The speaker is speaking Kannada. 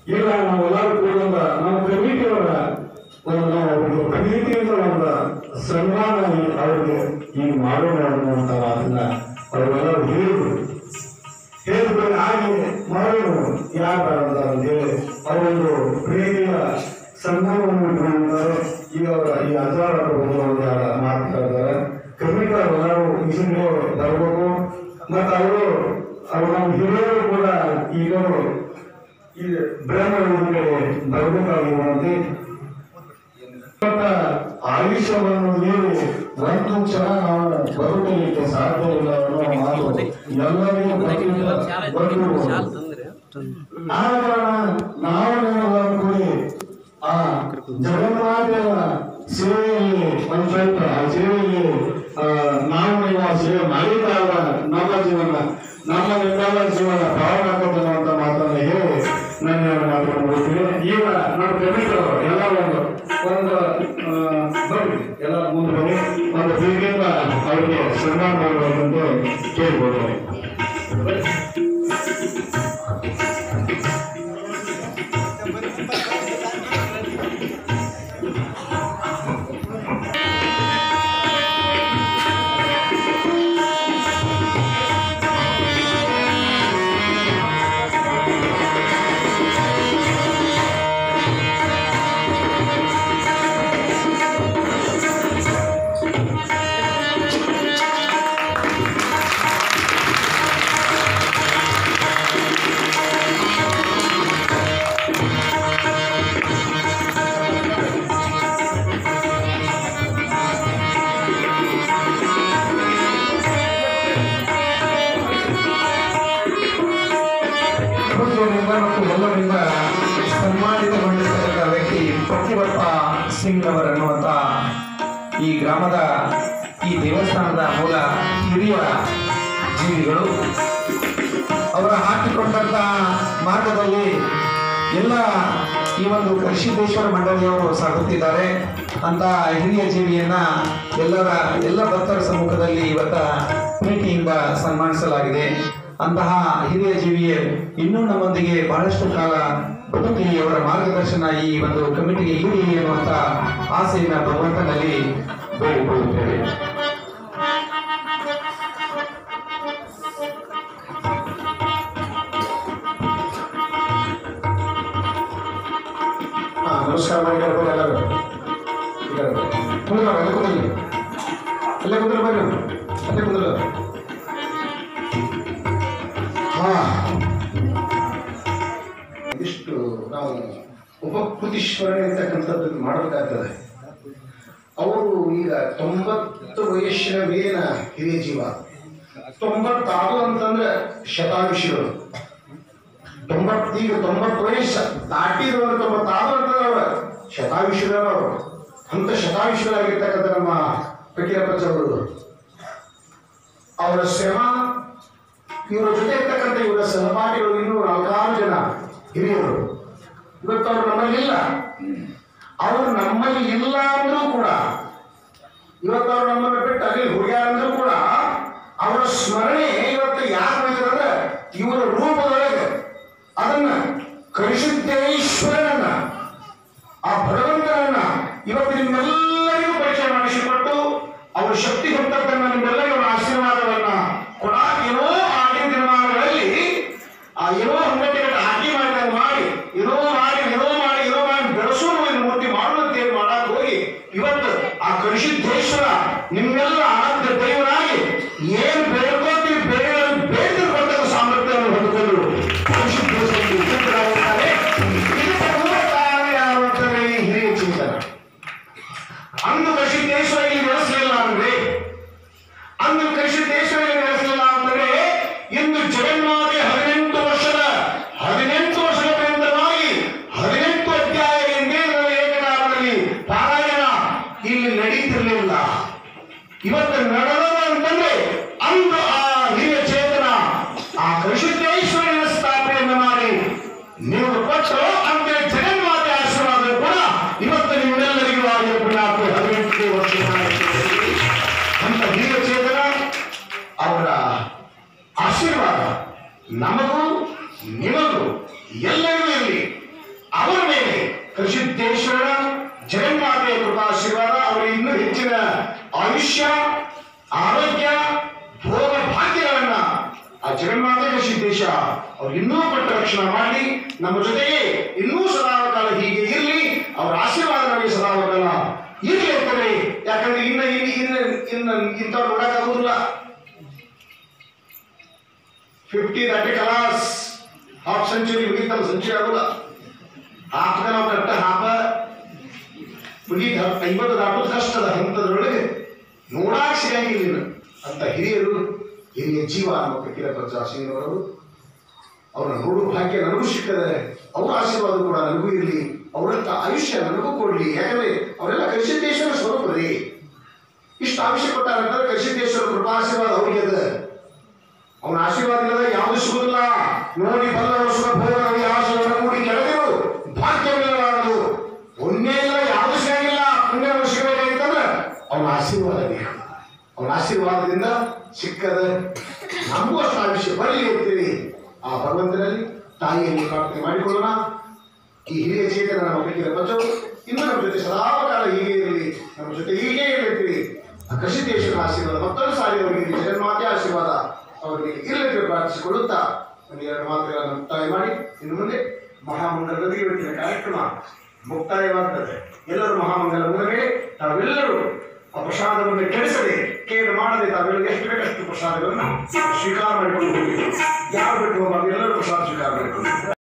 ಈಗ ನಾವೆಲ್ಲರೂ ಕೂಡ ನಮ್ಮ ಕಮಿಟಿಯವರ ಒಂದು ನಾವು ಅವ್ರಿಗೆ ಪ್ರೀತಿಯಿಂದ ಒಂದು ಸನ್ಮಾನ ಅವರಿಗೆ ಈಗ ಮಾಡೋಣ ಅನ್ನುವಂಥ ಮಾತನ್ನ ಅವರೆಲ್ಲರೂ ಹೇಳಿದ್ರು ಹೇಳಿದ್ರು ಹಾಗೆ ಮಾಡೋಣ ಯಾರು ಅಂತೇಳಿ ಅವರೊಂದು ಪ್ರೀತಿಯ ಸನ್ಮಾನವನ್ನು ಇಟ್ಕೊಂಡಿದ್ದಾರೆ ಈಗ ಅವರ ಈ ಹಜಾರ ಒಂದು ಮಾತಾಡ್ತಾರೆ ಕಮಿಟಿ ಎಲ್ಲರೂ ಇನ್ನು ಬರಬೇಕು ಮತ್ತು ಅವರು ಅವರು ನಮ್ಮ ಹಿರಿಯರು ಕೂಡ ಈಗ ಈ ಬ್ರಹ್ಮ ಕಡೆ ಬರಬೇಕಾಗಿರುವಂತೆ ಮತ್ತ ಆಯುಷ್ಯವನ್ನು ಮೀರಿ ಒಂದು ಕ್ಷಣ ನಾವು ಬದುಕಲಿಕ್ಕೆ ಸಾಧ್ಯವಿಲ್ಲ ಅನ್ನೋ ಮಾತು ಎಲ್ಲರಿಗೂ ಗೊತ್ತಿಲ್ಲ, ಗೊತ್ತಿರುವ. ಆ ಕಾರಣ ನಾವು ನೀವೆಲ್ಲರೂ ಕೂಡಿ ಆ ಜಗನ್ಮಾತೆಯ ಸೇವೆಯಲ್ಲಿ ಒಂದು ಸ್ವಲ್ಪ ಆ ಸೇವೆಯಲ್ಲಿ ಆ, ನಾವು ನೀವು ಆ ಸೇವೆ ಮಾಡಿದಾಗ ನಮ್ಮ ಜೀವನ ನಮ್ಮ ನಿಮ್ಮೆಲ್ಲ ಜೀವನ ಪಾವನಾಗಬೇಕು ಅನ್ನುವಂಥ ಮಾತನ್ನು ಹೇಳಿ ನನ್ನ ಎರಡು ಮಾತನ್ನು ಮುಗಿಸ್ತೀನಿ ಈಗ ನಮ್ಮ ಕಮಿಟರು ಎಲ್ಲ ಒಂದು ಒಂದು ಆ, ಬರ್ರಿ ಎಲ್ಲ ಮುಂದೆ ಬನ್ನಿ ಒಂದು ಪ್ರೀತಿಯಿಂದ ಅವರಿಗೆ ಸನ್ಮಾನ ಮಾಡಬೇಕಂತ ಕೇಳ್ಬೋದು ಪ್ರಭುತ್ವದಿಂದ ಮತ್ತು ಎಲ್ಲರಿಂದ ಸನ್ಮಾನಿತಗೊಂಡಿರ್ತಕ್ಕಂಥ ವ್ಯಕ್ತಿ ಪ್ರತಿಭಪ್ಪ ಸಿಂಗ್ ಅವರನ್ನುವಂಥ ಈ ಗ್ರಾಮದ ಈ ದೇವಸ್ಥಾನದ ಮೂಲ ಹಿರಿಯ ಜೀವಿಗಳು ಅವರ ಹಾಕಿಕೊಂಡಂತ ಮಾರ್ಗದಲ್ಲಿ ಎಲ್ಲ ಈ ಒಂದು ಕೃಷಿದೇಶ್ವರ ಮಂಡಳಿಯವರು ಸಾಗುತ್ತಿದ್ದಾರೆ ಅಂತ ಹಿರಿಯ ಜೀವಿಯನ್ನ ಎಲ್ಲರ ಎಲ್ಲ ಭಕ್ತರ ಸಮ್ಮುಖದಲ್ಲಿ ಇವತ್ತ ಪ್ರೀತಿಯಿಂದ ಸನ್ಮಾನಿಸಲಾಗಿದೆ ಅಂತಹ ಹಿರಿಯ ಜೀವಿಯೇ ಇನ್ನೂ ನಮ್ಮೊಂದಿಗೆ ಬಹಳಷ್ಟು ಕಾಲ ಬದುಕಿ ಅವರ ಮಾರ್ಗದರ್ಶನ ಈ ಒಂದು ಕಮಿಟಿಗೆ ಇರಲಿ ಎನ್ನುವಂತ ಆಸೆಯನ್ನ ಭಗವಂತನಲ್ಲಿ ಬೇಡಿಕೊಳ್ಳುತ್ತೇವೆ ಹಾ, ನಮಸ್ಕಾರ ಮಾಡಿ ಕೇಳ್ಬೋದು ಎಲ್ಲರೂ ಈಗ ಕುಂದ್ರ ಅಲ್ಲೇ ಕುಂದ್ರಿ ಅಲ್ಲೇ ಕುಂದ್ರ ಬರ್ರಿ ಅಲ್ಲೇ ಕುಂದ್ರ ಹಾ ಇದಿಷ್ಟು ನಾವು ಉಪಕೃತಿಶ್ವರಣೆ ಅಂತಕ್ಕಂಥದ್ದು ಮಾಡಬೇಕಾಗ್ತದೆ ಅವರು ಈಗ ತೊಂಬತ್ತು ವಯಸ್ಸಿನ ಮೇಲಿನ ಹಿರಿಯ ಜೀವ ತೊಂಬತ್ತಾರು ಅಂತಂದ್ರೆ ಶತಾಯುಷಿಗಳು ತೊಂಬತ್ತು ಈಗ ತೊಂಬತ್ತು ವಯಸ್ಸು ದಾಟಿರುವರು ತೊಂಬತ್ತಾರು ಅಂತಂದ್ರೆ ಅವ್ರ ಶತಾಯುಷಿಗಳು ಅವರು ಅಂತ ಶತಾಯುಷಿಗಳಾಗಿರ್ತಕ್ಕಂಥ ನಮ್ಮ ಪೆಟ್ಟಿಯಪ್ಪಚ್ಚವರು ಅವರ ಶ್ರಮ ಇವರ ಜೊತೆ ಇರ್ತಕ್ಕಂಥ ಇವರ ಸಹಪಾಠಿಗಳು ಇನ್ನೂ ನಾಲ್ಕಾರು ಜನ ಹಿರಿಯರು ಇವತ್ತು ಅವರು ನಮ್ಮಲ್ಲಿಲ್ಲ ಅವರು ನಮ್ಮಲ್ಲಿ ಇಲ್ಲ ಅಂದ್ರೂ ಕೂಡ ಇವತ್ತು ಅವರು ನಮ್ಮನ್ನು ಬಿಟ್ಟು ಅಲ್ಲಿ ಹೋಗ್ಯಾರ ಅಂದ್ರೂ ಕೂಡ ಅವರ ಸ್ಮರಣೆ ಇವತ್ತು ಯಾಕೆ ಮಾಡಿದ್ರೆ ಇವರ ರೂಪದೊಳಗೆ ಅದನ್ನ ಕರಿಸಿದ್ದೇಶ್ವರನನ್ನ ಆ ಭಗವಂತನನ್ನ ಇವತ್ತು ನಿಮ್ಮೆಲ್ಲರಿಗೂ ಪರಿಚಯ ಮಾಡಿಸಿಕೊಟ್ಟು ಅವರ ಶಕ್ತಿ ಹೊತ್ತದ್ದನ್ನ ನಿಮ್ಮೆಲ್ಲರಿಗೂ ಅವರ ಆಶೀರ್ವಾದವನ್ನ ಕೊಡ ಏನೋ ಆಗಿನ ದಿನಮಾನಗಳಲ್ಲಿ ಆ ಏನೋ ಹಂಗಟ್ಟಿಗಟ್ಟ ಹಾಕಿ ಮಾಡಿದಾಗ ಮಾಡಿ ಏನೋ ಮಾಡಿ ಏನೋ ಮಾಡಿ ಏನೋ ಮಾಡಿ ಬೆಳೆಸೋ ಒಂದು ಮೂರ್ತಿ ಮಾಡುವಂತೆ ಮಾಡಕ್ ಹೋಗಿ ಇವತ್ತು ಆ ಕರಿಸಿದ್ದೇಶ್ವರ ನಿಮ್ಮೆಲ್ಲ ಆರಾಧ್ಯ ದೈವರಾಗಿ ಏನ್ ಬೇಡ್ಕೋತೀವಿ ಬೇಡ ಬೇಡಿರ್ತಕ್ಕಂಥ ಸಾಮರ್ಥ್ಯವನ್ನು ಹೊಂದಿಕೊಂಡು ಕರಿಸಿದ್ದೇಶ್ವರನಿಗೆ ಉಪಯುಕ್ತರಾಗುತ್ತಾರೆ ಇದಕ್ಕೆ ಮೂಲ ಕಾರಣ ಯಾರು ಅಂತಂದ್ರೆ ಈ ಹಿರಿಯ ಚಿಂತನ ಕೃಷಿದ್ದೇಶ್ವರ ಜಗನ್ಮಾತೆಯ ಕೃಪಾಶೀರ್ವಾದ ಅವರಿಗೆ ಇನ್ನೂ ಹೆಚ್ಚಿನ ಆಯುಷ್ಯ ಆರೋಗ್ಯ ಭೋಗ ಭಾಗ್ಯಗಳನ್ನ ಆ ಜಗನ್ಮಾತೆ ಕೃಷಿದ್ದೇಶ ಅವ್ರು ಇನ್ನೂ ಪಟ್ಟ ರಕ್ಷಣೆ ಮಾಡಿ ನಮ್ಮ ಜೊತೆಗೆ ಇನ್ನೂ ಸದಾಕಾಲ ಹೀಗೆ ಇರಲಿ ಅವರ ಆಶೀರ್ವಾದ ನಮಗೆ ಸದಾಕಾಲ ಇರಲಿ ಅಂತೇಳಿ ಯಾಕಂದ್ರೆ ಇನ್ನ ಇನ್ನು ಇನ್ನು ಇನ್ನು ಇಂಥವ್ರು ನೋಡಕ್ಕಾಗುದಿಲ್ಲ ಫಿಫ್ಟಿ ದಟ್ಟಿ ಕಲಾಸ್ ಹಾಫ್ ಸೆಂಚುರಿ ಮುಗಿತಲ್ಲ ಸೆಂಚುರಿ ಆಗೋಲ್ಲ ಹಾಫ್ಗೆ ನಾವು ಕಟ್ಟ ಹಾಫ ಮುಗೀತ ಐವತ್ತು ದಾಟೋದು ಕಷ್ಟದ ಹಂತದೊಳಗೆ ನೋಡಾಕ್ ಸಿಗಂಗಿಲ್ಲ ಇನ್ನು ಅಂತ ಹಿರಿಯರು ಹಿರಿಯ ಜೀವ ನಮ್ಮ ಕಟ್ಟಿರ ಪ್ರಜಾಸಿಂಗರವರು ಅವ್ರನ್ನ ನೋಡುವ ಭಾಗ್ಯ ನನಗೂ ಸಿಕ್ಕದೆ ಅವರ ಆಶೀರ್ವಾದ ಕೂಡ ನನಗೂ ಇರಲಿ ಅವರಂತ ಆಯುಷ್ಯ ನನಗೂ ಕೊಡ್ಲಿ ಯಾಕಂದ್ರೆ ಅವರೆಲ್ಲ ಕರಿಸಿದ್ದೇಶ್ವರ ಸ್ವರೂಪರೇ ಇಷ್ಟು ಆಯುಷ್ಯ ಕೊಟ್ಟಾರಂತಂದ್ರೆ ಕರಿಸಿದ್ದೇಶ್ವರ ಕೃಪಾಶೀರ್ವಾದ ಅವ್ರಿಗೆ ಅದ ಅವನ ಆಶೀರ್ವಾದ ಇಲ್ಲದೆ ಯಾವುದು ಸಿಗುದಿಲ್ಲ ನೋಡಿ ಬಲ್ಲವರು ಸುಖ ಭೋಗ ಯಾವ ಕೂಡಿ ಕೆಳದಿರು ಭಾಗ್ಯವಿಲ್ಲಲಾರದು ಒಂದೇ ಇಲ್ಲ ಯಾವುದು ಸಿಗಂಗಿಲ್ಲ ಪುಣ್ಯ ಸಿಗಬೇಕಾಗಿತ್ತಂದ್ರೆ ಅವನ ಆಶೀರ್ವಾದ ಬೇಕು ಅವನ ಆಶೀರ್ವಾದದಿಂದ ಸಿಕ್ಕದ ನಮಗೂ ಅಷ್ಟು ಆಯುಷ್ಯ ಬರಲಿ ಅಂತೇಳಿ ಆ ಭಗವಂತನಲ್ಲಿ ತಾಯಿಯಲ್ಲಿ ಪ್ರಾರ್ಥನೆ ಮಾಡಿಕೊಳ್ಳೋಣ ಈ ಹಿರಿಯ ಚೇತನ ನಮ್ಮ ಕೈಗೆ ಬಚ್ಚವು ಇನ್ನು ನಮ್ಮ ಜೊತೆ ಸದಾಕಾಲ ಹೀಗೆ ಇರಲಿ ನಮ್ಮ ಜೊತೆ ಹೀಗೆ ಇರಲಿ ಆ ಕೃಷಿದೇಶದ ಆಶೀರ್ವಾದ ಮತ್ತೊಂದು ಸಾರಿ ಅವರಿಗೆ ಜಗನ್ಮಾತೆ ಆಶೀರ್ವಾದ ಅವರಿಗೆ ಇರಲಿ ಪ್ರಾರ್ಥಿಸಿಕೊಳ್ಳುತ್ತಾ ಒಂದು ಎರಡು ಮಾತುಗಳನ್ನು ಮುಕ್ತಾಯ ಮಾಡಿ ಇನ್ನು ಮುಂದೆ ಮಹಾಮಂಗಲದಲ್ಲಿ ಇವತ್ತಿನ ಕಾರ್ಯಕ್ರಮ ಮುಕ್ತಾಯವಾಗ್ತದೆ ಎಲ್ಲರೂ ಮಹಾಮಂಗಲ ಮುಗಿದ ಮೇಲೆ ತಾವೆಲ್ಲರೂ ಆ ಪ್ರಸಾದವನ್ನು ಕೆಡಿಸದೆ ಕೇಳು ಮಾಡದೆ ತಾವೆಲ್ಲರೂ ಎಷ್ಟು ಬೇಕಷ್ಟು ಪ್ರಸಾದಗಳನ್ನು ಸ್ವೀಕಾರ ಮಾಡಿಕೊಂಡು ಹೋಗಿ ಯಾರು ಬಿಟ್ಟು ಹೋಗುವಾಗ ಎಲ್ಲರೂ ಪ್ರಸಾದ ಸ್ವೀಕಾರ ಮಾಡಿಕೊಂಡು